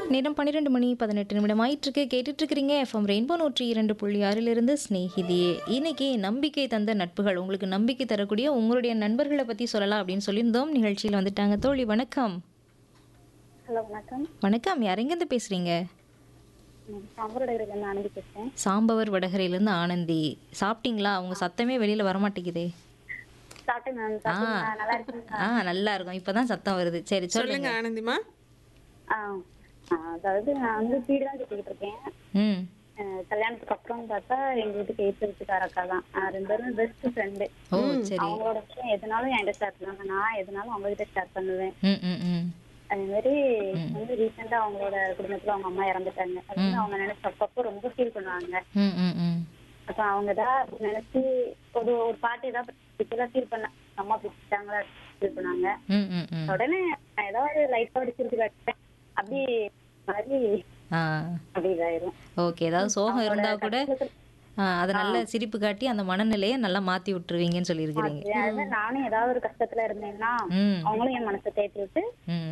நேரம் பன்னிரெண்டு மணி பதினெட்டு நிமிடம் ஆயிட்டிருக்கு கேட்டுட்டு இருக்கிறீங்க எஃப்எம் ரெயின்போ நூற்றி இரண்டு புள்ளி ஆறிலிருந்து ஸ்நேகிதியே இன்னைக்கு நம்பிக்கை தந்த நட்புகள் உங்களுக்கு நம்பிக்கை தரக்கூடிய உங்களுடைய நண்பர்களை பற்றி சொல்லலாம் அப்படின்னு சொல்லியிருந்தோம் நிகழ்ச்சியில் வந்துட்டாங்க தோழி வணக்கம் ஹலோ வணக்கம் வணக்கம் யாரெங்கேருந்து பேசுகிறீங்க சாம்பரோடையிலேருந்து ஆனந்தி பேசுகிறேன் சாம்பவர் வடகரையிலேருந்து ஆனந்தி சாப்பிட்டீங்களா உங்கள் சத்தமே வெளியில் வரமாட்டேங்குதே சாப்பிட்டேன் மேம் ஆ சாப்பிட்டீங்களா நல்லா இருக்கீங்களா ஆ நல்லா இருக்கும் இப்போ தான் சத்தம் வருது சரி சொல்லுங்க சொல்லுங்க ஆனந்திமா ஆ ஆ, அதாவது நான் வந்து வீடு தான் கட்டிக்கிட்டு இருக்கேன் ம் அஹ், கல்யாணத்துக்கு அப்புறம் பார்த்தா எங்க வீட்டுக்கு ஏற்று வீட்டுக்கார அக்கா தான் ஆ, ரெண்டு பேரும் பெஸ்ட் ஃப்ரெண்டு ஓ சரி அவங்களோட விஷயம் எதுனாலும் என்கிட்ட ஷேர் பண்ணுவாங்க நான் எதுனாலும் அவங்க கிட்ட ஷேர் பண்ணுவேன் ம் ம் ம் அதே மாதிரி வந்து ரீசெண்டா அவங்களோட குடும்பத்துல அவங்க அம்மா இறந்துட்டாங்க அது வந்து அவங்க நினைச்ச அப்பப்போ ரொம்ப ஃபீல் பண்ணுவாங்க ம் ம் ம் அப்ப அவங்க தான் நினைச்சு ஒரு ஒரு பாட்டு ஏதாவது பர்டிகுலர் ஃபீல் பண்ண அம்மா பிடிச்சிட்டாங்களா ஃபீல் பண்ணாங்க ம் ம் ம் உடனே நான் ஏதாவது லைட்டா அடிச்சிருக்கு காட்டுறேன் அப்படி மாதிரி ஆ அப்படி இதாயிரும் ஓகே ஏதாவது சோகம் இருந்தால் கூட ஆ, அதை நல்ல சிரிப்பு காட்டி அந்த மனநிலையை நல்லா மாற்றி விட்டுருவீங்கன்னு சொல்லியிருக்கிறீங்க அதாவது நானும் ஏதாவது ஒரு கஷ்டத்துல இருந்தேன்னா ம் அவங்களும் என் மனசை தேத்தி விட்டு ம்